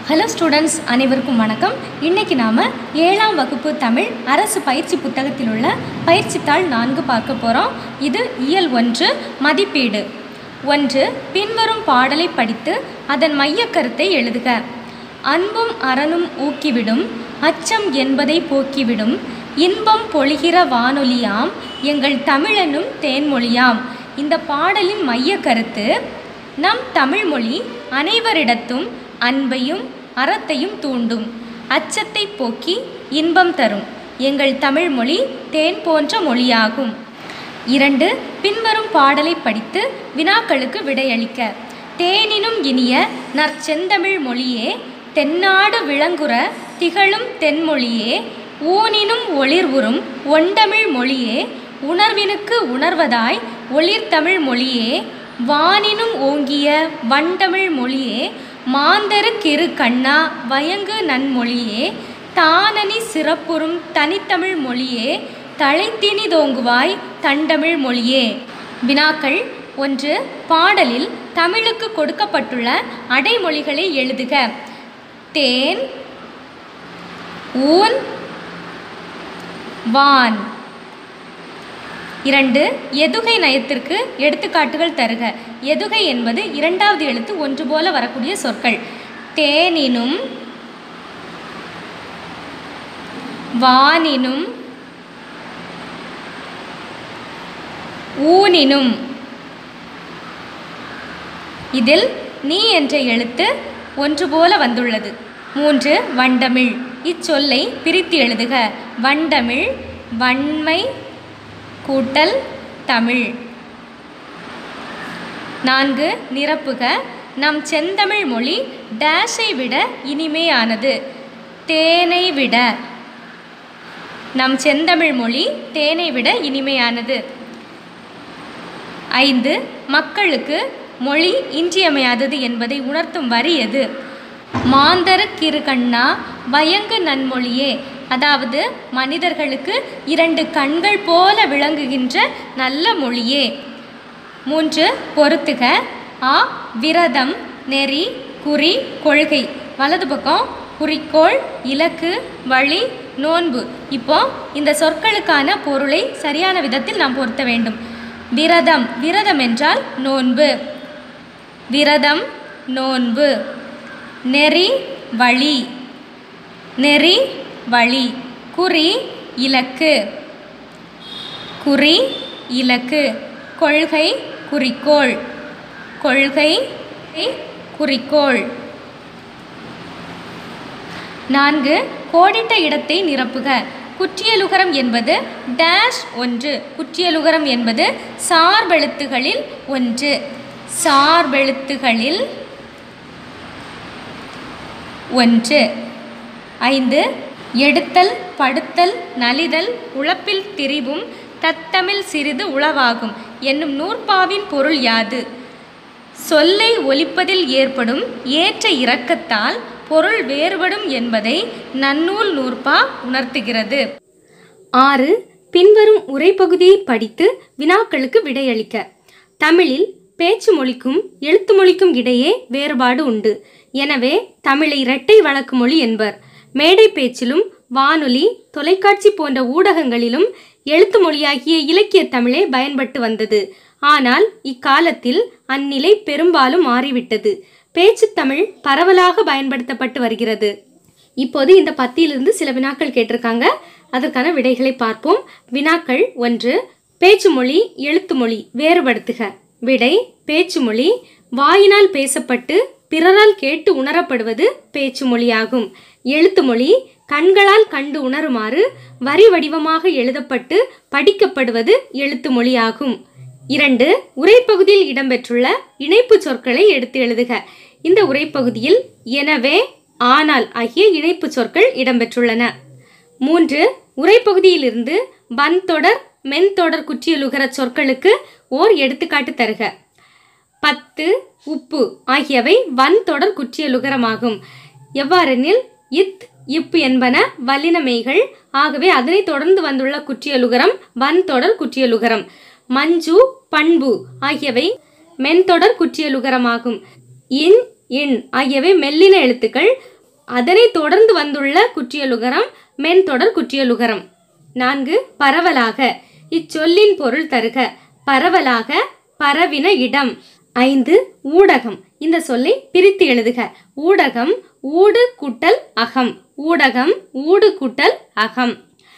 hello students அனைவருக்கும் வணக்கம் இன்னைக்கு நாம் ஏழாம் வகுப்பு தமிழ் அரசு பயிற்சி புத்தகத்தில் உள்ள பயிற்சித்தாள் நான்கு பார்க்க போகிறோம் இது இயல் ஒன்று மதிப்பீடு ஒன்று பின்வரும் பாடலை படித்து அதன் மையக் கருத்தை எழுதுக அன்பும் அறனும் ஊக்கிவிடும் அச்சம் என்பதை போக்கிவிடும் இன்பம் பொழிகிற வானொலியாம் எங்கள் தமிழனும் தேன்மொழியாம் இந்த பாடலின் மையக் கருத்து நம் தமிழ்மொழி அனைவரிடத்தும் அன்பையும் அறத்தையும் தூண்டும் அச்சத்தை போக்கி இன்பம் தரும் எங்கள் தமிழ்மொழி தேன் போன்ற மொழியாகும் இரண்டு பின்வரும் பாடலை படித்து வினாக்களுக்கு விடையளிக்க தேனினும் இனிய நற்செந்தமிழ் மொழியே தென்னாடு விளங்குற திகழும் தென்மொழியே ஊனினும் ஒளிர்வுறும் ஒண்டமிழ் மொழியே உணர்வினுக்கு உணர்வதாய் ஒளிர்தமிழ் மொழியே வானினும் ஓங்கிய வண்டமிழ் மொழியே மாந்தருக்கிரு கண்ணா வயங்கு நன்மொழியே தானனி சிறப்புறும் தனித்தமிழ் மொழியே தழைத்தினிதோங்குவாய் தண்டமிழ் மொழியே வினாக்கள் ஒன்று பாடலில் தமிழுக்கு கொடுக்கப்பட்டுள்ள அடைமொழிகளை எழுதுக தேன் ஊன் வான் இரண்டு எதுகை நயத்திற்கு எடுத்துக்காட்டுகள் தருக எதுகை என்பது இரண்டாவது எழுத்து ஒன்று போல வரக்கூடிய சொற்கள் தேனினும் வானினும் ஊனினும் இதில் நீ என்ற எழுத்து ஒன்று போல வந்துள்ளது மூன்று வண்டமிழ் இச்சொல்லை பிரித்து எழுதுக வண்டமிழ் வன்மை கூட்டல் தமிழ் நான்கு நிரப்புக நம் செந்தமிழ் மொழி டேஷை விட இனிமையானது தேனை விட நம் செந்தமிழ் மொழி தேனை விட இனிமையானது ஐந்து மக்களுக்கு மொழி இன்றியமையாதது என்பதை உணர்த்தும் வரி எது மாந்தரு கிருகண்ணா வயங்கு நன்மொழியே அதாவது மனிதர்களுக்கு இரண்டு கண்கள் போல விளங்குகின்ற நல்ல மொழியே மூன்று பொறுத்துக ஆ விரதம் நெறி குறி கொள்கை வலது பக்கம் குறிக்கோள் இலக்கு வழி நோன்பு இப்போ இந்த சொற்களுக்கான பொருளை சரியான விதத்தில் நாம் பொருத்த வேண்டும் விரதம் விரதம் என்றால் நோன்பு விரதம் நோன்பு நெறி வழி நெறி வழி குறி இலக்கு குறி இலக்கு கொள்கை குறிக்கோள் கொள்கை குறிக்கோள் நான்கு கோடிட்ட இடத்தை நிரப்புக குற்றியலுகரம் என்பது டேஷ் ஒன்று குற்றியலுகரம் என்பது சார்பெழுத்துகளில் ஒன்று சார்பெழுத்துகளில் ஒன்று ஐந்து எடுத்தல் படுத்தல் நலிதல் உழப்பில் திரிவும் தத்தமிழ் சிறிது உளவாகும் என்னும் நூற்பாவின் பொருள் யாது சொல்லை ஒலிப்பதில் ஏற்படும் ஏற்ற இறக்கத்தால் பொருள் வேறுபடும் என்பதை நன்னூல் நூற்பா உணர்த்துகிறது ஆறு பின்வரும் உரைப்பகுதியை படித்து வினாக்களுக்கு விடையளிக்க தமிழில் பேச்சு மொழிக்கும் எழுத்து மொழிக்கும் இடையே வேறுபாடு உண்டு எனவே தமிழை இரட்டை வழக்கு மொழி என்பர் மேடை பேச்சிலும் வானொலி தொலைக்காட்சி போன்ற ஊடகங்களிலும் எழுத்து மொழியாகிய இலக்கிய தமிழே பயன்பட்டு வந்தது ஆனால் இக்காலத்தில் அந்நிலை பெரும்பாலும் மாறிவிட்டது பேச்சு தமிழ் பரவலாக பயன்படுத்தப்பட்டு வருகிறது இப்போது இந்த பத்தியிலிருந்து சில வினாக்கள் கேட்டிருக்காங்க அதற்கான விடைகளை பார்ப்போம் வினாக்கள் ஒன்று பேச்சு மொழி எழுத்து மொழி வேறுபடுத்துக விடை பேச்சு மொழி வாயினால் பேசப்பட்டு பிறரால் கேட்டு உணரப்படுவது பேச்சு மொழியாகும் எழுத்து மொழி கண்களால் கண்டு உணருமாறு வரி வடிவமாக எழுதப்பட்டு படிக்கப்படுவது எழுத்து மொழியாகும் இரண்டு உரைப்பகுதியில் இடம்பெற்றுள்ள இணைப்பு சொற்களை எடுத்து எழுதுக இந்த உரைப்பகுதியில் எனவே ஆனால் ஆகிய இணைப்பு சொற்கள் இடம்பெற்றுள்ளன மூன்று உரைப்பகுதியிலிருந்து வன்தொடர் மென்தொடர் குற்றியலுகர சொற்களுக்கு ஓர் எடுத்துக்காட்டு தருக பத்து உப்பு ஆகியவை வன்தொடர் குற்றியலுகரமாகும் எவ்வாறெனில் இத் இப் என்பன வல்லினமைகள் ஆகவே அதனை தொடர்ந்து வந்துள்ள குற்றியலுகரம் வன்தொடர் குற்றியலுகரம் மஞ்சு பண்பு ஆகியவை மென்தொடர் குற்றியலுகரமாகும் இன் இன் ஆகியவை மெல்லின எழுத்துக்கள் அதனை தொடர்ந்து வந்துள்ள குற்றியலுகரம் மென்தொடர் குற்றியலுகரம் நான்கு பரவலாக இச்சொல்லின் பொருள் தருக பரவலாக பரவின இடம் ஐந்து ஊடகம் இந்த சொல்லை பிரித்து எழுதுக ஊடகம் ஊடு கூட்டல் அகம் ஊடகம் ஊடு கூட்டல் அகம்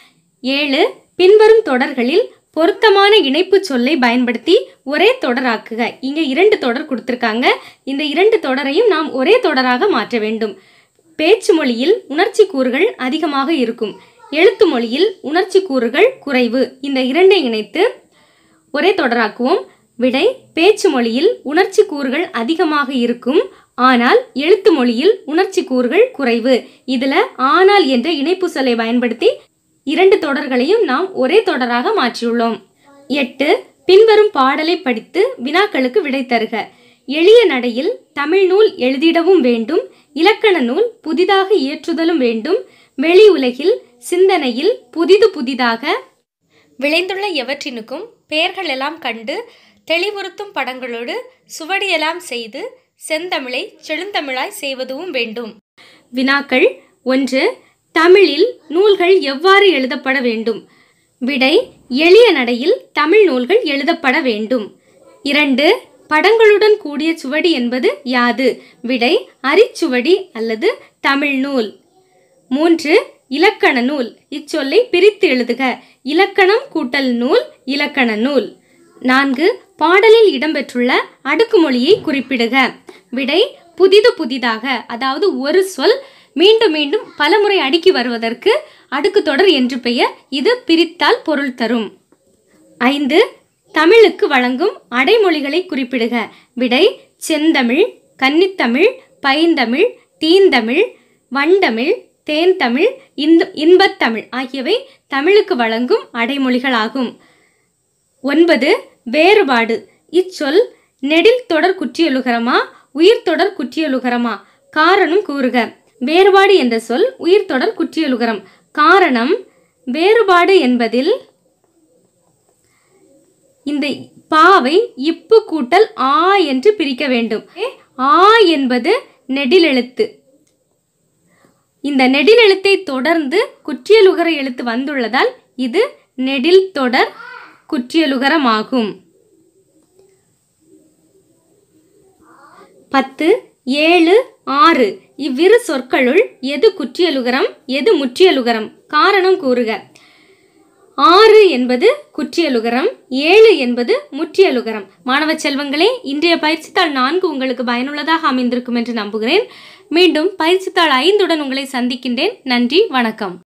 ஏழு பின்வரும் தொடர்களில் பொருத்தமான இணைப்பு சொல்லை பயன்படுத்தி ஒரே தொடராக்குக இங்க இரண்டு தொடர் கொடுத்திருக்காங்க இந்த இரண்டு தொடரையும் நாம் ஒரே தொடராக மாற்ற வேண்டும் பேச்சு மொழியில் உணர்ச்சி கூறுகள் அதிகமாக இருக்கும் எழுத்து மொழியில் உணர்ச்சி கூறுகள் குறைவு இந்த இரண்டை இணைத்து ஒரே தொடராக்குவோம் விடை பேச்சு மொழியில் உணர்ச்சி கூறுகள் அதிகமாக இருக்கும் ஆனால் எழுத்து மொழியில் உணர்ச்சி கூறுகள் குறைவு இதுல ஆனால் என்ற இணைப்பு சொல்லை பயன்படுத்தி இரண்டு தொடர்களையும் நாம் ஒரே தொடராக மாற்றியுள்ளோம் எட்டு பின்வரும் பாடலை படித்து வினாக்களுக்கு விடை தருக எளிய நடையில் தமிழ் நூல் எழுதிடவும் வேண்டும் இலக்கண நூல் புதிதாக இயற்றுதலும் வேண்டும் வெளி உலகில் சிந்தனையில் புதிது புதிதாக விளைந்துள்ள எவற்றினுக்கும் பெயர்கள் எல்லாம் கண்டு தெளிவுறுத்தும் படங்களோடு சுவடியெல்லாம் செய்து செந்தமிழை செழுந்தமிழாய் செய்வதும் வேண்டும் வினாக்கள் ஒன்று தமிழில் நூல்கள் எவ்வாறு எழுதப்பட வேண்டும் விடை எளிய நடையில் தமிழ் நூல்கள் எழுதப்பட வேண்டும் இரண்டு படங்களுடன் கூடிய சுவடி என்பது யாது விடை அரிச்சுவடி அல்லது தமிழ் நூல் மூன்று இலக்கண நூல் இச்சொல்லை பிரித்து எழுதுக இலக்கணம் கூட்டல் நூல் இலக்கண நூல் நான்கு பாடலில் இடம்பெற்றுள்ள அடுக்குமொழியை குறிப்பிடுக விடை புதிது புதிதாக அதாவது ஒரு சொல் மீண்டும் மீண்டும் பலமுறை அடுக்கி வருவதற்கு அடுக்கு தொடர் என்று பெயர் இது பிரித்தால் பொருள் தரும் ஐந்து தமிழுக்கு வழங்கும் அடைமொழிகளை குறிப்பிடுக விடை செந்தமிழ் கன்னித்தமிழ் பைந்தமிழ் தீந்தமிழ் வண்டமிழ் தேன்தமிழ் இன்ப இன்பத்தமிழ் ஆகியவை தமிழுக்கு வழங்கும் அடைமொழிகளாகும் ஒன்பது வேறுபாடு இச்சொல் நெடில் தொடர் குற்றியலுகரமா உயிர் தொடர் குற்றியலுகரமா காரணம் கூறுக வேறுபாடு என்ற சொல் உயிர் தொடர் குற்றியலுகரம் காரணம் வேறுபாடு என்பதில் இந்த பாவை இப்பு கூட்டல் ஆ என்று பிரிக்க வேண்டும் ஆ என்பது நெடிலெழுத்து இந்த நெடிலெழுத்தை தொடர்ந்து குற்றியலுகர எழுத்து வந்துள்ளதால் இது நெடில் தொடர் குற்றியலுகரமாகும் பத்து ஏழு ஆறு இவ்விரு சொற்களுள் எது குற்றியலுகரம் எது முற்றியலுகரம் காரணம் கூறுக ஆறு என்பது குற்றியலுகரம் ஏழு என்பது முற்றியலுகரம் மாணவ செல்வங்களே இன்றைய பயிற்சித்தாள் நான்கு உங்களுக்கு பயனுள்ளதாக அமைந்திருக்கும் என்று நம்புகிறேன் மீண்டும் பயிற்சித்தாள் ஐந்துடன் உங்களை சந்திக்கின்றேன் நன்றி வணக்கம்